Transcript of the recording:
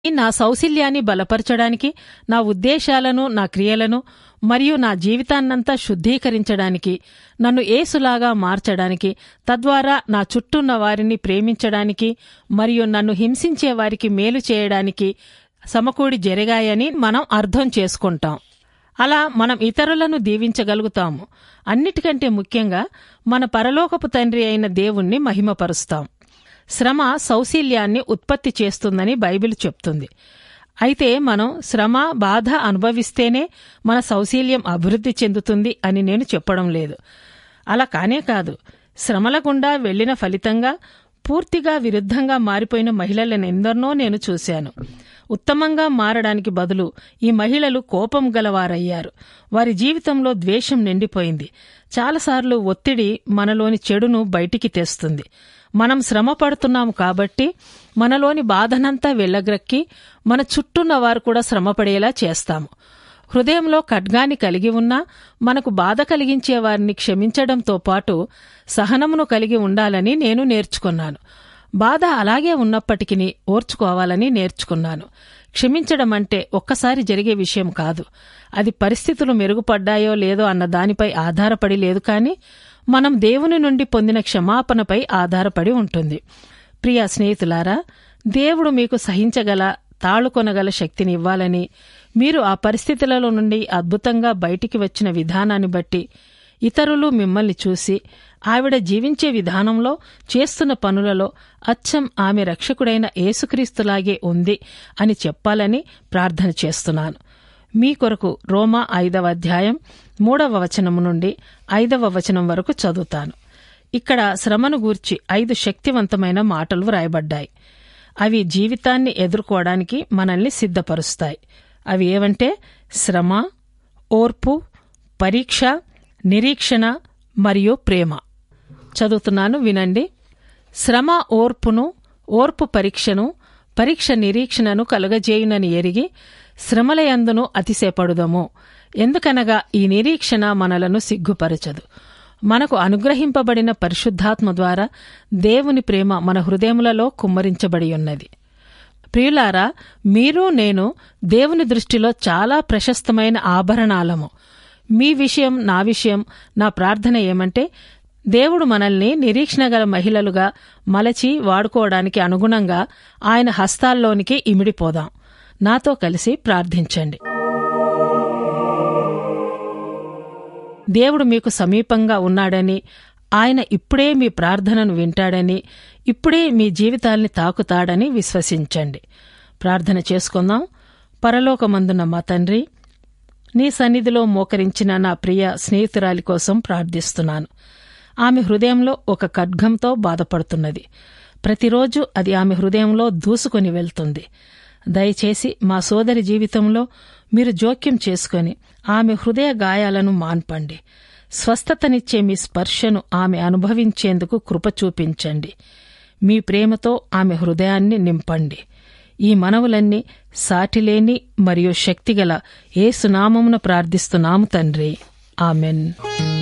నా సౌశల్యాన్ని బలపరచడానికి నా ఉద్దేశాలను నా క్రియలను మరియు నా జీవితాన్నంతా శుద్ధీకరించడానికి నన్ను ఏసులాగా మార్చడానికి తద్వారా నా చుట్టూన్న వారిని ప్రేమించడానికి మరియు నన్ను హింసించే వారికి మేలు చేయడానికి సమకూడి జరిగాయని మనం అర్థం చేసుకుంటాం అలా మనం ఇతరులను దీవించగలుగుతాము అన్నిటికంటే ముఖ్యంగా మన పరలోకపు తండ్రి అయిన దేవుణ్ణి మహిమపరుస్తాం శ్రమ సౌశీల్యాన్ని ఉత్పత్తి చేస్తుందని బైబిల్ చెప్తుంది అయితే మనం శ్రమ బాధ అనుభవిస్తేనే మన సౌశీల్యం అభివృద్ధి చెందుతుంది అని నేను చెప్పడం లేదు అలా కానే కాదు శ్రమల గుండా వెళ్లిన ఫలితంగా పూర్తిగా విరుద్ధంగా మారిపోయిన మహిళలను ఎందరినో నేను చూశాను ఉత్తమంగా మారడానికి బదులు ఈ మహిళలు కోపం గలవారయ్యారు వారి జీవితంలో ద్వేషం నిండిపోయింది చాలాసార్లు ఒత్తిడి మనలోని చెడును బయటికి తెస్తుంది మనం శ్రమ పడుతున్నాము కాబట్టి మనలోని బాధనంతా వెళ్ళగ్రక్కి మన చుట్టూన్న వారు కూడా శ్రమపడేలా చేస్తాము హృదయంలో ఖడ్గాని కలిగి ఉన్నా మనకు బాధ కలిగించే వారిని క్షమించడంతో పాటు సహనమును కలిగి ఉండాలని నేను నేర్చుకున్నాను బాధ అలాగే ఉన్నప్పటికీ ఓర్చుకోవాలని నేర్చుకున్నాను క్షమించడం అంటే ఒక్కసారి జరిగే విషయం కాదు అది పరిస్థితులు మెరుగుపడ్డాయో లేదో అన్న దానిపై ఆధారపడి లేదు కానీ మనం దేవుని నుండి పొందిన క్షమాపణపై ఆధారపడి ఉంటుంది ప్రియ స్నేహితులారా దేవుడు మీకు సహించగల తాళుకొనగల శక్తిని ఇవ్వాలని మీరు ఆ పరిస్థితులలో నుండి అద్భుతంగా బయటికి వచ్చిన విధానాన్ని బట్టి ఇతరులు మిమ్మల్ని చూసి ఆవిడ జీవించే విధానంలో చేస్తున్న పనులలో అచ్చం ఆమె రక్షకుడైన యేసుక్రీస్తులాగే ఉంది అని చెప్పాలని ప్రార్థన చేస్తున్నాను మీ కొరకు రోమా ఐదవ అధ్యాయం మూడవ వచనం నుండి ఐదవ వచనం వరకు చదువుతాను ఇక్కడ శ్రమను గూర్చి ఐదు శక్తివంతమైన మాటలు వ్రాయబడ్డాయి అవి జీవితాన్ని ఎదుర్కోవడానికి మనల్ని సిద్ధపరుస్తాయి అవి ఏవంటే శ్రమ ఓర్పు పరీక్ష నిరీక్షణ మరియు ప్రేమ చదువుతున్నాను వినండి శ్రమ ఓర్పును ఓర్పు పరీక్షను పరీక్ష నిరీక్షణను కలుగజేయునని ఎరిగి శ్రమలయందును అతిశయపడుదము ఎందుకనగా ఈ నిరీక్షణ మనలను సిగ్గుపరచదు మనకు అనుగ్రహింపబడిన పరిశుద్ధాత్మ ద్వారా దేవుని ప్రేమ మన హృదయములలో కుమ్మరించబడి ఉన్నది ప్రియులారా మీరు నేను దేవుని దృష్టిలో చాలా ప్రశస్తమైన ఆభరణాలము మీ విషయం నా విషయం నా ప్రార్థన ఏమంటే దేవుడు మనల్ని నిరీక్షణ గల మహిళలుగా మలచి వాడుకోవడానికి అనుగుణంగా ఆయన హస్తాల్లోనికి ఇమిడిపోదాం నాతో కలిసి ప్రార్థించండి దేవుడు మీకు సమీపంగా ఉన్నాడని ఆయన ఇప్పుడే మీ ప్రార్థనను వింటాడని ఇప్పుడే మీ జీవితాల్ని తాకుతాడని విశ్వసించండి ప్రార్థన చేసుకుందాం పరలోకమందున్న మా తండ్రి నీ సన్నిధిలో మోకరించిన నా ప్రియ స్నేహితురాలి కోసం ప్రార్థిస్తున్నాను ఆమె హృదయంలో ఒక ఖడ్గంతో బాధపడుతున్నది ప్రతిరోజు అది ఆమె హృదయంలో దూసుకొని వెళ్తుంది దయచేసి మా సోదరి జీవితంలో మీరు జోక్యం చేసుకొని ఆమె హృదయ గాయాలను మాన్పండి స్వస్థతనిచ్చే మీ స్పర్శను ఆమె అనుభవించేందుకు కృప చూపించండి మీ ప్రేమతో ఆమె హృదయాన్ని నింపండి ఈ మనవులన్నీ సాటిలేని మరియు శక్తిగల ఏ సునామమున ప్రార్థిస్తున్నాము తండ్రి ఆమెన్